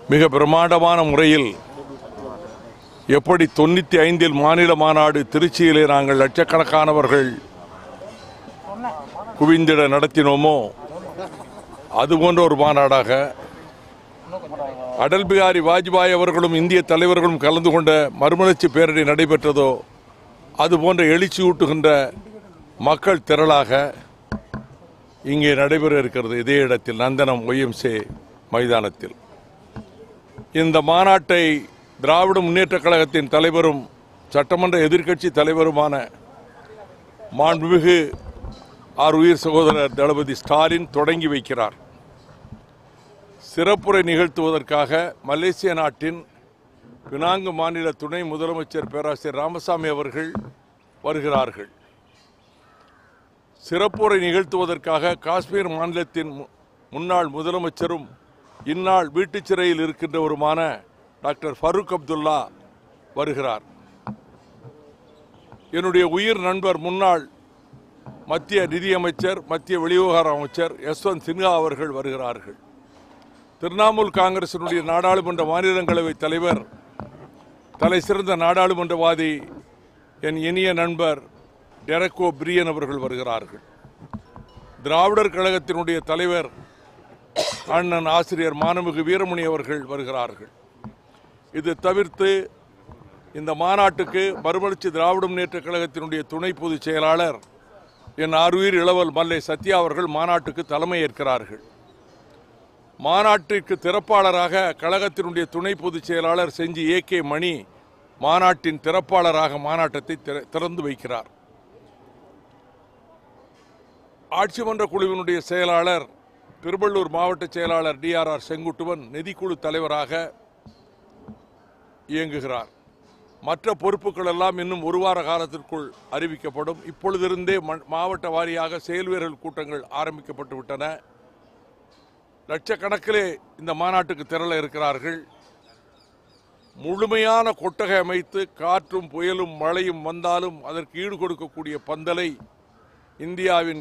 மிக பிரமாண்டமான முறையில் எப்படி தொண்ணூற்றி ஐந்தில் மாநில மாநாடு திருச்சியிலே நாங்கள் லட்சக்கணக்கானவர்கள் குவிந்திட நடத்தினோமோ அதுபோன்ற ஒரு மாநாடாக அடல் பிகாரி வாஜ்பாய் அவர்களும் இந்திய தலைவர்களும் கலந்து கொண்ட மறுமலர்ச்சி பேரணி நடைபெற்றதோ அதுபோன்ற எழுச்சியூட்டுகின்ற மக்கள் திரளாக இங்கே நடைபெற இருக்கிறது இதே இடத்தில் நந்தனம் ஒய்எம்சே மைதானத்தில் இந்த மாநாட்டை திராவிட முன்னேற்றக் கழகத்தின் தலைவரும் சட்டமன்ற எதிர்க்கட்சி தலைவருமான மாண்புமிகு ஆர் உயிர் சகோதரர் தளபதி ஸ்டாலின் தொடங்கி வைக்கிறார் சிறப்புரை நிகழ்த்துவதற்காக மலேசிய நாட்டின் பினாங்கு மாநில துணை முதலமைச்சர் பேராசிரியர் ராமசாமி அவர்கள் வருகிறார்கள் சிறப்புரை நிகழ்த்துவதற்காக காஷ்மீர் மாநிலத்தின் மு- முன்னாள் முதலமைச்சரும் இந்நாள் வீட்டுச் சிறையில் இருக்கின்றவருமான டாக்டர் ஃபரூக் அப்துல்லா வருகிறார் என்னுடைய உயிர் நண்பர் முன்னாள் மத்திய நிதியமைச்சர் மத்திய வெளிவிவகார அமைச்சர் யஸ்வந்த் சின்ஹா அவர்கள் வருகிறார்கள் திரிணாமுல் காங்கிரசினுடைய நாடாளுமன்ற மாநிலங்களவை தலைவர் தலை சிறந்த நாடாளுமன்றவாதி என் இனிய நண்பர் டெரக்கோ பிரியன் அவர்கள் வருகிறார்கள் திராவிடர் கழகத்தினுடைய தலைவர் அண்ணன் ஆசிரியர் மானமிகு வீரமணி அவர்கள் வருகிறார்கள் இது தவிர்த்து இந்த மாநாட்டுக்கு மறுமலர்ச்சி திராவிட முன்னேற்ற கழகத்தினுடைய துணை பொதுச் செயலாளர் என் ஆறுயிர் இளவல் மல்லை சத்யா அவர்கள் மாநாட்டுக்கு தலைமை ஏற்கிறார்கள் மாநாட்டிற்கு திறப்பாளராக கழகத்தினுடைய துணை பொதுச் செயலாளர் செஞ்சி ஏ கே மணி மாநாட்டின் திறப்பாளராக மாநாட்டத்தை திற- திறந்து வைக்கிறார் ஆட்சி மன்ற குழுவினுடைய செயலாளர் திருவள்ளூர் மாவட்ட செயலாளர் டிஆர்ஆர் செங்குட்டுவன் நிதிக்குழு தலைவராக இயங்குகிறார் மற்ற பொறுப்புகள் எல்லாம் இன்னும் ஒரு வார காலத்திற்குள் அறிவிக்கப்படும் இப்பொழுதிருந்தே ம- மாவட்ட வாரியாக செயல் வீரர்கள் கூட்டங்கள் ஆரம்பிக்கப்பட்டு விட்டன லட்சக்கணக்கிலே இந்த மாநாட்டுக்கு திரள இருக்கிறார்கள் முழுமையான கொட்டகை அமைத்து காற்றும் புயலும் மழையும் வந்தாலும் அதற்கு ஈடு கொடுக்கக்கூடிய பந்தலை இந்தியாவின்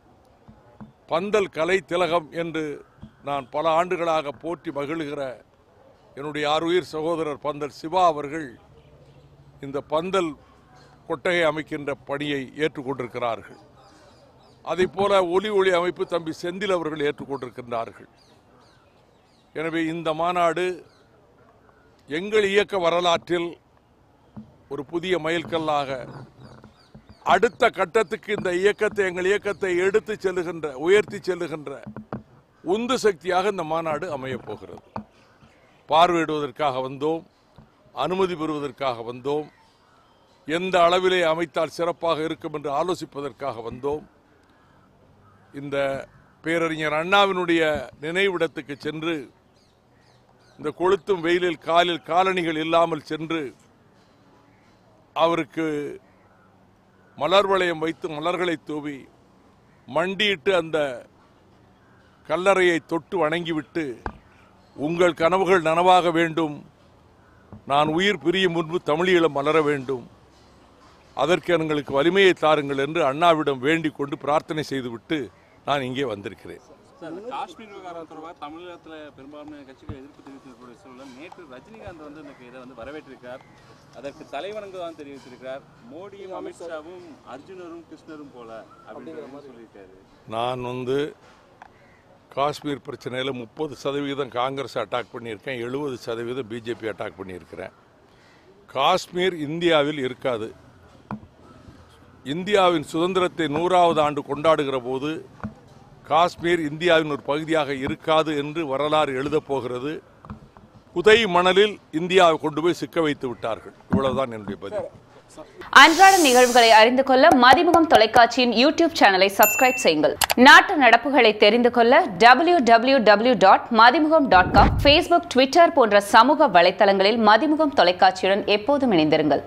பந்தல் கலை திலகம் என்று நான் பல ஆண்டுகளாக போற்றி மகிழ்கிற என்னுடைய ஆறுயிர் சகோதரர் பந்தல் சிவா அவர்கள் இந்த பந்தல் கொட்டகை அமைக்கின்ற பணியை ஏற்றுக்கொண்டிருக்கிறார்கள் அதைப் போல ஒலி ஒளி அமைப்பு தம்பி செந்தில் அவர்கள் ஏற்றுக்கொண்டிருக்கின்றார்கள் எனவே இந்த மாநாடு எங்கள் இயக்க வரலாற்றில் ஒரு புதிய மைல்கல்லாக அடுத்த கட்டத்துக்கு இந்த இயக்கத்தை எங்கள் இயக்கத்தை எடுத்து செல்லுகின்ற உயர்த்தி செல்லுகின்ற உந்து சக்தியாக இந்த மாநாடு அமையப் போகிறது பார்வையிடுவதற்காக வந்தோம் அனுமதி பெறுவதற்காக வந்தோம் எந்த அளவிலே அமைத்தால் சிறப்பாக இருக்கும் என்று ஆலோசிப்பதற்காக வந்தோம் இந்த பேரறிஞர் அண்ணாவினுடைய நினைவிடத்துக்கு சென்று இந்த கொளுத்தும் வெயிலில் காலில் காலணிகள் இல்லாமல் சென்று அவருக்கு மலர் வளையம் வைத்து மலர்களை தூவி மண்டியிட்டு அந்த கல்லறையை தொட்டு வணங்கிவிட்டு உங்கள் கனவுகள் நனவாக வேண்டும் நான் உயிர் பிரியும் முன்பு தமிழீழம் மலர வேண்டும் அதற்கு எங்களுக்கு வலிமையை தாருங்கள் என்று அண்ணாவிடம் வேண்டிக் கொண்டு பிரார்த்தனை செய்துவிட்டு நான் இங்கே வந்திருக்கிறேன் சார் இந்த காஷ்மீர் விவகாரம் தொடர்பாக தமிழகத்தில் பெரும்பான்மையான கட்சிகள் எதிர்ப்பு தெரிவித்திருக்கக்கூடிய சூழலில் நேற்று ரஜினிகாந்த் வந்து இந்த இதை வந்து வரவேற்றிருக்கார் அதற்கு தலைவணங்குதான் தெரிவித்திருக்கிறார் மோடியும் அமித்ஷாவும் அர்ஜுனரும் கிருஷ்ணரும் போல அப்படின்ற மாதிரி சொல்லியிருக்காரு நான் வந்து காஷ்மீர் பிரச்சனையில் முப்பது சதவீதம் காங்கிரஸ் அட்டாக் பண்ணியிருக்கேன் எழுபது சதவீதம் பிஜேபி அட்டாக் பண்ணியிருக்கிறேன் காஷ்மீர் இந்தியாவில் இருக்காது இந்தியாவின் சுதந்திரத்தை நூறாவது ஆண்டு கொண்டாடுகிற போது காஷ்மீர் இந்தியாவின் ஒரு பகுதியாக இருக்காது என்று வரலாறு எழுதப் போகிறது புதை மணலில் இந்தியாவை கொண்டு போய் சிக்க வைத்து விட்டார்கள் இவ்வளவுதான் என்னுடைய பதில் அன்றாட நிகழ்வுகளை அறிந்து கொள்ள மதிமுகம் தொலைக்காட்சியின் யூடியூப் சேனலை சப்ஸ்கிரைப் செய்யுங்கள் நாட்டு நடப்புகளை தெரிந்து கொள்ள W W W dot Mathimugam dot com Facebook Twitter போன்ற சமூக வலைத்தளங்களில் மதிமுகம் தொலைக்காட்சியுடன் எப்போதும் இணைந்திருங்கள்